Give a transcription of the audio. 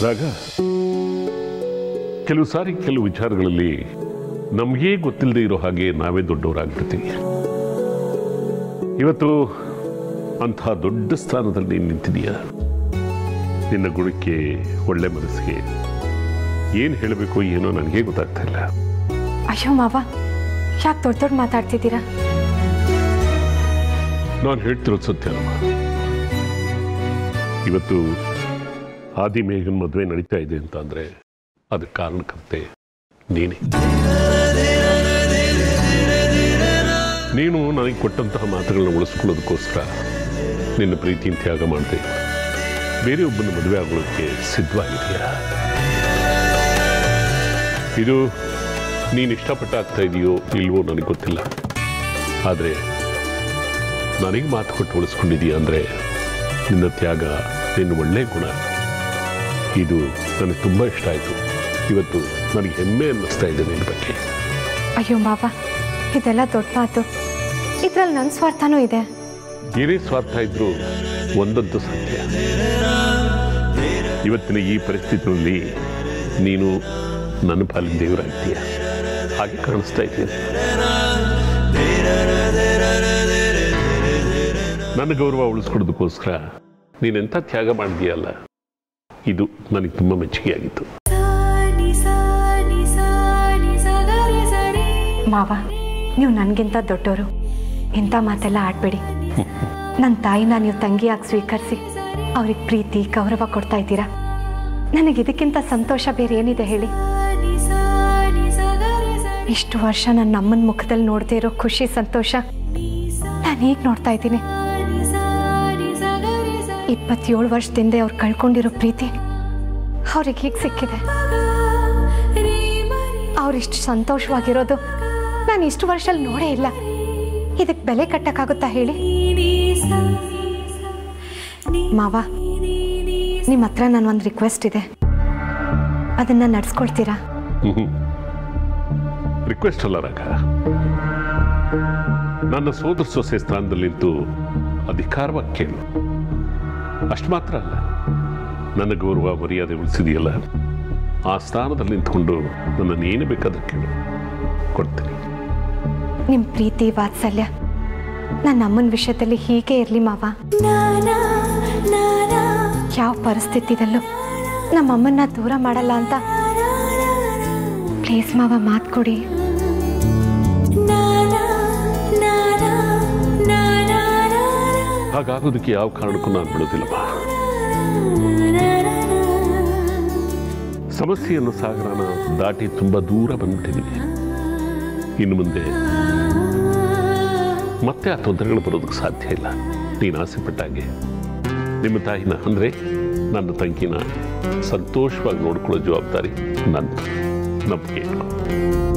ರಾಗ ಕೆಲವು ಸಾರಿ ಕೆಲವು ವಿಚಾರಗಳಲ್ಲಿ ನಮಗೇ ಗೊತ್ತಿಲ್ಲದೆ ಇರೋ ಹಾಗೆ ನಾವೇ ದೊಡ್ಡವರಾಗ್ಬಿಡ್ತೀವಿ ಇವತ್ತು ಅಂಥ ದೊಡ್ಡ ಸ್ಥಾನದಲ್ಲಿ ನೀನು ನಿಂತಿದೀಯ ನಿನ್ನ ಗುಣಕ್ಕೆ ಒಳ್ಳೆ ಮನಸ್ಸಿಗೆ ಏನು ಹೇಳಬೇಕು ಏನೋ ನನಗೆ ಗೊತ್ತಾಗ್ತಾ ಇಲ್ಲ ಅಯ್ಯೋ ಮಾವ ಯಾಕೆ ದೊಡ್ಡ ದೊಡ್ಡ ಮಾತಾಡ್ತಿದ್ದೀರಾ ನಾನು ಹೇಳ್ತಿರೋದು ಸತ್ಯ ಅಲ್ವಾ ಇವತ್ತು ಆದಿ ಮೇಘನ್ ಮದುವೆ ನಡೀತಾ ಇದೆ ಅಂತ ಅಂದರೆ ಅದಕ್ಕೆ ಕಾರಣಕರ್ತೆ ನೀನೇ ನೀನು ನನಗೆ ಕೊಟ್ಟಂತಹ ಮಾತುಗಳನ್ನ ಉಳಿಸ್ಕೊಳ್ಳೋದಕ್ಕೋಸ್ಕರ ನಿನ್ನ ಪ್ರೀತಿನ ತ್ಯಾಗ ಮಾಡಿದೆ ಬೇರೆ ಒಬ್ಬನ ಮದುವೆ ಆಗೋದಕ್ಕೆ ಸಿದ್ಧವಾಗಿದೆಯಾ ಇದು ನೀನು ಇಷ್ಟಪಟ್ಟ ಆಗ್ತಾ ಇದೆಯೋ ಇಲ್ವೋ ನನಗೆ ಗೊತ್ತಿಲ್ಲ ಆದರೆ ನನಗೆ ಮಾತು ಕೊಟ್ಟು ಉಳಿಸ್ಕೊಂಡಿದೀಯ ಅಂದರೆ ನಿನ್ನ ತ್ಯಾಗ ನಿನ್ನ ಒಳ್ಳೆಯ ಗುಣ ಇದು ನನಗೆ ತುಂಬ ಇಷ್ಟ ಆಯಿತು ಇವತ್ತು ನನಗೆ ಹೆಮ್ಮೆ ಅನ್ನಿಸ್ತಾ ಇದೆ ನಿನ್ನ ಬಗ್ಗೆ ಅಯ್ಯೋ ಮಾವ ಇದೆಲ್ಲ ದೊಡ್ಡ ಮಾತು ಇದ್ರಲ್ಲಿ ನನ್ನ ಸ್ವಾರ್ಥನೂ ಇದೆ ಏನೇ ಸ್ವಾರ್ಥ ಇದ್ರೂ ಒಂದಂತೂ ಸತ್ಯ ಇವತ್ತಿನ ಈ ಪರಿಸ್ಥಿತಿಯಲ್ಲಿ ನೀನು ನನ್ನ ಪಾಲಿನ ದೇವರಾಗ್ತೀಯ ಹಾಗೆ ಕಾಣಿಸ್ತಾ ಇದ್ದೀನಿ ನನ್ನ ಗೌರವ ಉಳಿಸ್ಕೊಡೋದಕ್ಕೋಸ್ಕರ ನೀನೆಂಥ ತ್ಯಾಗ ಮಾಡಿದೀಯಲ್ಲ ಇದು ನನಗೆ ತುಂಬ ಮೆಚ್ಚುಗೆಯಾಗಿತ್ತು ಮಾವ ನೀವು ನನಗಿಂತ ದೊಡ್ಡವರು ಇಂಥ ಮಾತೆಲ್ಲ ಆಡ್ಬೇಡಿ ನನ್ನ ತಾಯಿನ ನೀವು ತಂಗಿಯಾಗಿ ಸ್ವೀಕರಿಸಿ ಅವ್ರಿಗೆ ಪ್ರೀತಿ ಗೌರವ ಕೊಡ್ತಾ ಇದ್ದೀರಾ ನನಗೆ ಇದಕ್ಕಿಂತ ಸಂತೋಷ ಬೇರೆ ಏನಿದೆ ಹೇಳಿ ಇಷ್ಟು ವರ್ಷ ನನ್ನ ಅಮ್ಮನ ಮುಖದಲ್ಲಿ ನೋಡದೇ ಇರೋ ಖುಷಿ ಸಂತೋಷ ನಾನು ಈಗ ನೋಡ್ತಾ ಇದ್ದೀನಿ ಇಪ್ಪತ್ತೇಳು ವರ್ಷದಿಂದ ಅವ್ರು ಕಳ್ಕೊಂಡಿರೋ ಪ್ರೀತಿ ಅವ್ರಿಗೆ ಹೀಗೆ ಸಿಕ್ಕಿದೆ ಅವ್ರಿಷ್ಟು ಸಂತೋಷವಾಗಿರೋದು ನಾನು ಇಷ್ಟು ವರ್ಷದಲ್ಲಿ ನೋಡೇ ಇಲ್ಲ ಇದಕ್ಕೆ ಬೆಲೆ ಕಟ್ಟಕ್ಕಾಗುತ್ತಾ ಹೇಳಿ ಮಾವ ನಿಮ್ಮ ಹತ್ರ ನನ್ನ ಒಂದು ರಿಕ್ವೆಸ್ಟ್ ಇದೆ ಅದನ್ನ ನಡ್ಸ್ಕೊಳ್ತೀರಾ ರಿಕ್ವೆಸ್ಟ್ ಅಲ್ಲ ರಾಗ ನನ್ನ ಸೋದರ ಸೊಸೆ ಸ್ಥಾನದಲ್ಲಿ ನಿಂತು ಅಧಿಕಾರವಾಗಿ ಕೇಳು ಅಷ್ಟು ಮಾತ್ರ ಅಲ್ಲ ನನ್ನ ಗೌರವ ಮರ್ಯಾದೆ ಉಳಿಸಿದೆಯಲ್ಲ ಆ ಸ್ಥಾನದಲ್ಲಿ ನಿಂತ್ಕೊಂಡು ನನ್ನನ್ನು ಏನು ಬೇಕಾದ್ರೆ ಕೇಳು ಕೊಡ್ತೀನಿ ನಿಮ್ಮ ಪ್ರೀತಿ ವಾತ್ಸಲ್ಯ ನನ್ನ ಅಮ್ಮನ ವಿಷಯದಲ್ಲಿ ಹೀಗೆ ಇರಲಿ ಮಾವ ಯಾವ ಪರಿಸ್ಥಿತಿದಲ್ಲೂ ನಮ್ಮ ಅಮ್ಮನ್ನ ದೂರ ಮಾಡಲ್ಲ ಅಂತ ಪ್ಲೀಸ್ ಮಾವ ಮಾತು ಕೊಡಿ ಹಾಗಾಗೋದಕ್ಕೆ ಯಾವ ಕಾರಣಕ್ಕೂ ನಾನು ಬಿಡೋದಿಲ್ಲಪ್ಪ ಸಮಸ್ಯೆಯನ್ನು ಸಾಗರನ ದಾಟಿ ತುಂಬ ದೂರ ಬಂದ್ಬಿಟ್ಟಿದ್ದೀನಿ ಇನ್ನು ಮುಂದೆ ಮತ್ತೆ ಆ ತೊಂದರೆಗಳು ಬರೋದಕ್ಕೆ ಸಾಧ್ಯ ಇಲ್ಲ ನೀನು ಆಸೆ ಪಟ್ಟಾಗೆ ನಿಮ್ಮ ತಾಯಿನ ಅಂದರೆ ನನ್ನ ತಂಗಿನ ಸಂತೋಷವಾಗಿ ನೋಡ್ಕೊಳ್ಳೋ ಜವಾಬ್ದಾರಿ ನಂದು ನಂಬಿಕೆ ಇಟ್ಕೊ